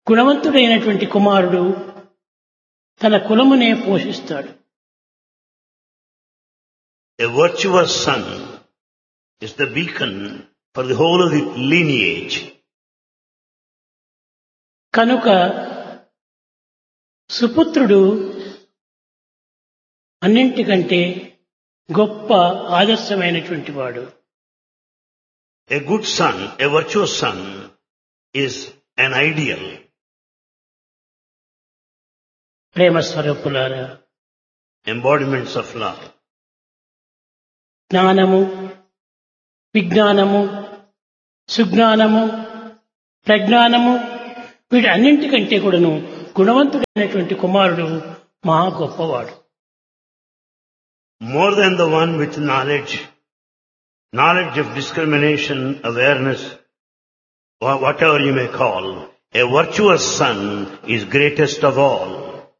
గుణవంతుడైనటువంటి కుమారుడు తన కులమునే పోషిస్తాడు A virtuous son is the beacon for the whole of the lineage. కనుక సుపుత్రుడు అన్నింటికంటే గొప్ప ఆదర్శమైనటువంటి వాడు A good son, a virtuous son, is an ideal. ప్రేమ స్వరూపులారా embodiments of love. జ్ఞానము విజ్ఞానము సుజ్ఞానము ప్రజ్ఞానము వీటన్నింటికంటే కూడాను గుణవంతుడైనటువంటి కుమారుడు మహా గొప్పవాడు More than the one with knowledge, knowledge of discrimination, awareness, or whatever you may call, a virtuous son is greatest of all.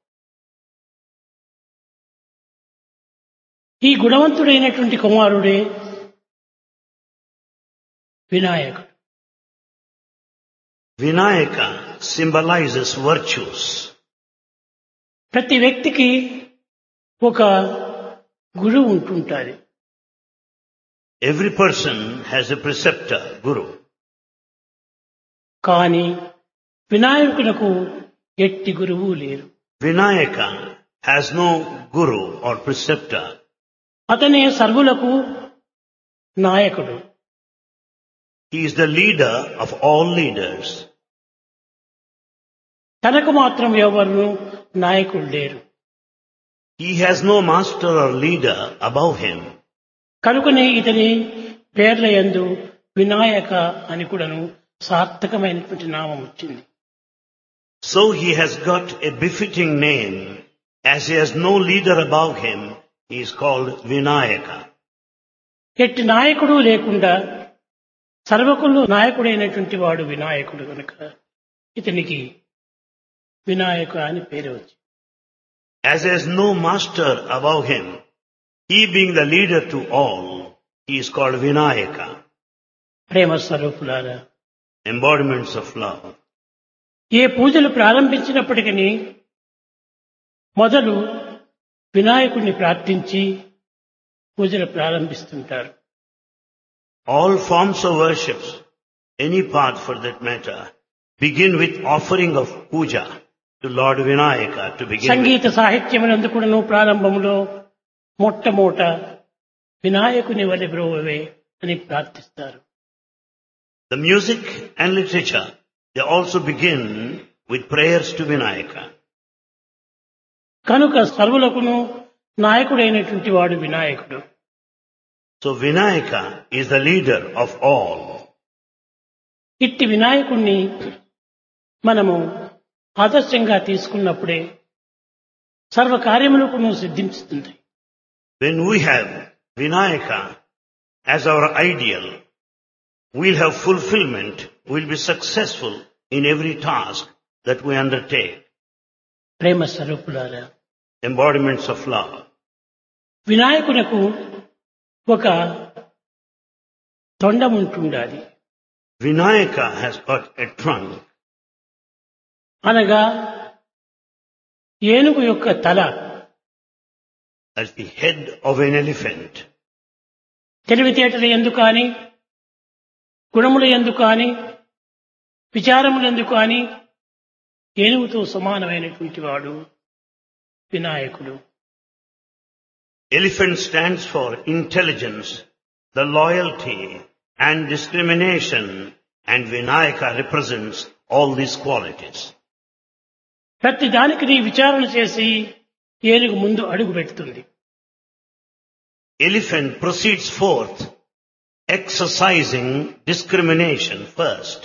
ఈ గుణవంతుడైనటువంటి కుమారుడే వినాయకుడు Vinayaka symbolizes virtues. ప్రతి వ్యక్తికి ఒక గురువు ఉంటుంటారు Every person has a preceptor, guru. కానీ వినాయకులకు ఎట్టి గురువు లేరు Vinayaka has no guru or preceptor. అతనే సర్వులకు నాయకుడు He is the leader of all leaders. తనకు మాత్రం ఎవరు నాయకుడు లేరు He has no master or leader above him. కనుకనే ఇతని పేర్ల యందు వినాయక అని కూడాను సార్థకమైనటువంటి నామం వచ్చింది So he has got a befitting name. As he has no leader above him, he is called Vinayaka. ఎట్టి నాయకుడు లేకుండా సర్వకులు నాయకుడైనటువంటి వాడు వినాయకుడు కనుక ఇతనికి వినాయక అని పేరు వచ్చింది As he has no master above him, he being the leader to all, he is called Vinayaka, ప్రేమ స్వరూపులారా embodiments of love. ఏ పూజలు ప్రారంభించినప్పటికీ మొదలు వినాయకుడిని ప్రార్థించి పూజలు ప్రారంభిస్తుంటారు All forms of worships, any path for that matter, begin with offering of puja to Lord Vinayaka to begin with. సంగీత సాహిత్యమునందు కూడాను ప్రారంభంలో మొట్టమొదట వినాయకుని వలె బ్రోవే అని ప్రార్థిస్తారు The music and literature, they also begin with prayers to Vinayaka. కనుక సర్వులకును నాయకుడైనటువంటి వాడు వినాయకుడు So Vinayaka is the leader of all. ఇట్టి వినాయకుణ్ణి మనము ఆదర్శంగా తీసుకున్నప్పుడే సర్వ కార్యములకును సిద్ధించుతుంది When we have Vinayaka as our ideal, we'll have fulfillment, we'll be successful in every task that we undertake. ప్రేమ స్వరూపులారా Embodiments of love. వినాయకునకు ఒక తొండం ఉంటుండాలి Vinayaka has got a trunk, అనగా ఏనుగు యొక్క తల as the head of an elephant. తెలివితేటల ఎందు కానీ గుణముల ఎందు కానీ విచారములందు కానీ ఏనుగుతో సమానమైనటువంటి వాడు వినాయకుడు Elephant stands for intelligence, the loyalty and discrimination and Vinayaka represents all these qualities. ప్రతి దానికి నీ విచారణ చేసి ఏనుగు ముందు అడుగు పెడుతుంది Elephant proceeds forth exercising discrimination first.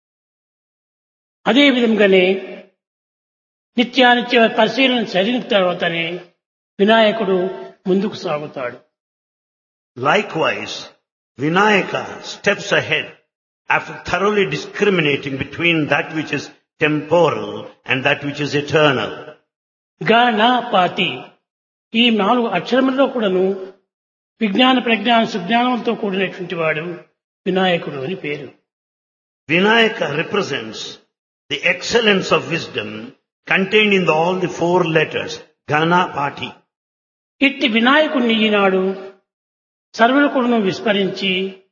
అదే విధంగానే నిత్యానిత్య పరిశీలన చదివిన తర్వాతనే వినాయకుడు ముందుకు సాగుతాడు Likewise, Vinayaka steps ahead after thoroughly discriminating between that which is temporal and that which is eternal. గణ పాతి ఈ నాలుగు అక్షరములలో కూడాను విజ్ఞాన ప్రజ్ఞాన సుజ్ఞానంతో కూడినటువంటి వాడు వినాయకుడు అని పేరు Vinayaka represents the excellence of wisdom contained in the, all the four letters, Ganapati. ఇట్టి వినాయకుణ్ణి ఈనాడు సర్వులు కూడా విస్మరించి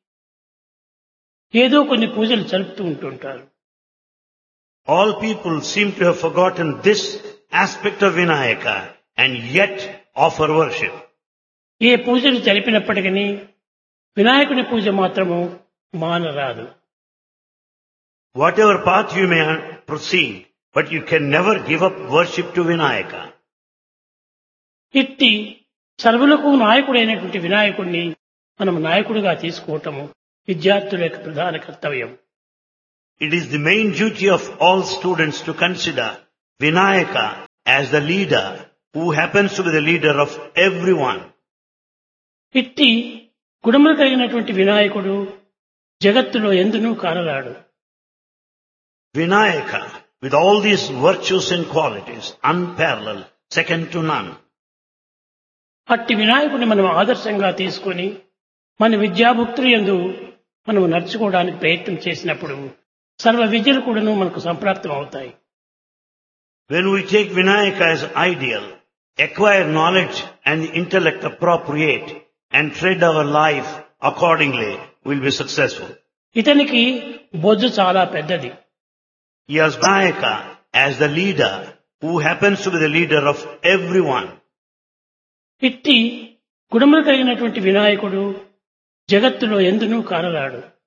ఏదో కొన్ని పూజలు జరుపుతూ ఉంటుంటారు All people seem to have forgotten this aspect of Vinayaka and yet offer worship. ఏ పూజలు జరిపినప్పటికీ వినాయకుని పూజ మాత్రము మానరాదు Whatever path you may proceed, but you can never give up worship to Vinayaka. ఇట్టి సర్వులకు నాయకుడైనటువంటి వినాయకుడిని మనం నాయకుడిగా తీసుకోవటము విద్యార్థుల యొక్క ప్రధాన కర్తవ్యం It is the main duty of all students to consider Vinayaka as the leader who happens to be the leader of everyone. ఇట్టి గుణములు కలిగినటువంటి వినాయకుడు జగత్తులో ఎందునూ కానరాడు Vinayaka, with all these virtues and qualities, unparalleled, second to none. అట్టి వినాయకుడిని మనం ఆదర్శంగా తీసుకొని మన విద్యాభుక్తులు ఎందు మనం నడుచుకోవడానికి ప్రయత్నం చేసినప్పుడు సర్వ విద్యలు కూడాను మనకు సంప్రాప్తం అవుతాయి When we take Vinayaka as ideal, acquire knowledge and the intellect appropriate and tread our life accordingly, we'll be successful. ఇతనికి బొజ్జు చాలా పెద్దది He has Vinayaka as the leader who happens to be the leader of everyone. ఇట్టి గుణములు కలిగినటువంటి వినాయకుడు జగత్తులో ఎందునూ కానరాడు